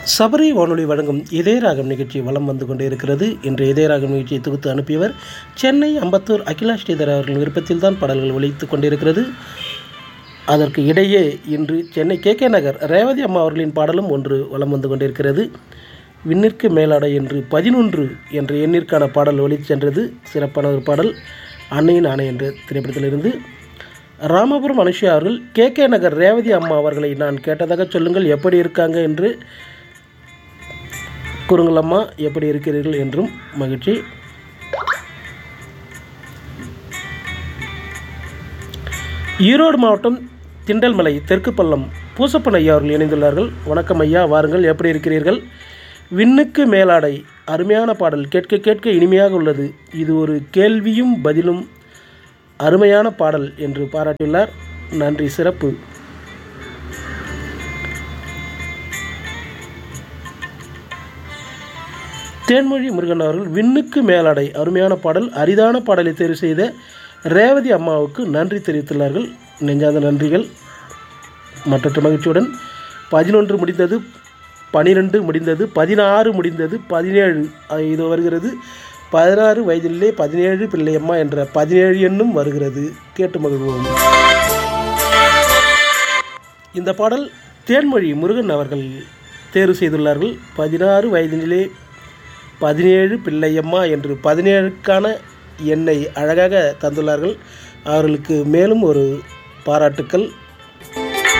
சபரி வானொலி வழங்கும் இதயராகம் நிகழ்ச்சி வலம் வந்து கொண்டே இருக்கிறது இன்று இதயராகம் நிகழ்ச்சியை தொகுத்து அனுப்பியவர் சென்னை அம்பத்தூர் அகிலா ஸ்ரீதர் அவர்களின் விருப்பத்தில் தான் பாடல்கள் ஒலித்து கொண்டிருக்கிறது அதற்கு இடையே இன்று சென்னை கே கே நகர் ரேவதி அம்மா அவர்களின் பாடலும் ஒன்று வலம் வந்து கொண்டிருக்கிறது விண்ணிற்கு மேலாடை என்று பதினொன்று என்ற எண்ணிற்கான பாடல் ஒலித்து சென்றது சிறப்பான ஒரு பாடல் அன்னையின் ஆணை என்ற திரைப்படத்திலிருந்து ராமபுரம் அனுஷா அவர்கள் கே கே நகர் ரேவதி அம்மா அவர்களை நான் கேட்டதாக சொல்லுங்கள் எப்படி இருக்காங்க என்று கூறுங்கள் அம்மா எப்படி இருக்கிறீர்கள் என்றும் மகிழ்ச்சி ஈரோடு மாவட்டம் திண்டல்மலை தெற்கு பள்ளம் பூசப்பன் ஐயா அவர்கள் இணைந்துள்ளார்கள் வணக்கம் ஐயா வாருங்கள் எப்படி இருக்கிறீர்கள் விண்ணுக்கு மேலாடை அருமையான பாடல் கேட்க கேட்க இனிமையாக உள்ளது இது ஒரு கேள்வியும் பதிலும் அருமையான பாடல் என்று பாராட்டியுள்ளார் நன்றி சிறப்பு தேன்மொழி முருகன் அவர்கள் விண்ணுக்கு மேலாடை அருமையான பாடல் அரிதான பாடலை தேர்வு செய்த ரேவதி அம்மாவுக்கு நன்றி தெரிவித்துள்ளார்கள் நெஞ்சாத நன்றிகள் மற்றற்ற மகிழ்ச்சியுடன் பதினொன்று முடிந்தது பனிரெண்டு முடிந்தது பதினாறு முடிந்தது பதினேழு இது வருகிறது பதினாறு வயதிலே பதினேழு பிள்ளையம்மா என்ற பதினேழு எண்ணும் வருகிறது கேட்டு மகிழ்வோம் இந்த பாடல் தேன்மொழி முருகன் அவர்கள் தேர்வு செய்துள்ளார்கள் பதினாறு வயதினிலே பதினேழு பிள்ளையம்மா என்று பதினேழுக்கான எண்ணை அழகாக தந்துள்ளார்கள் அவர்களுக்கு மேலும் ஒரு பாராட்டுக்கள்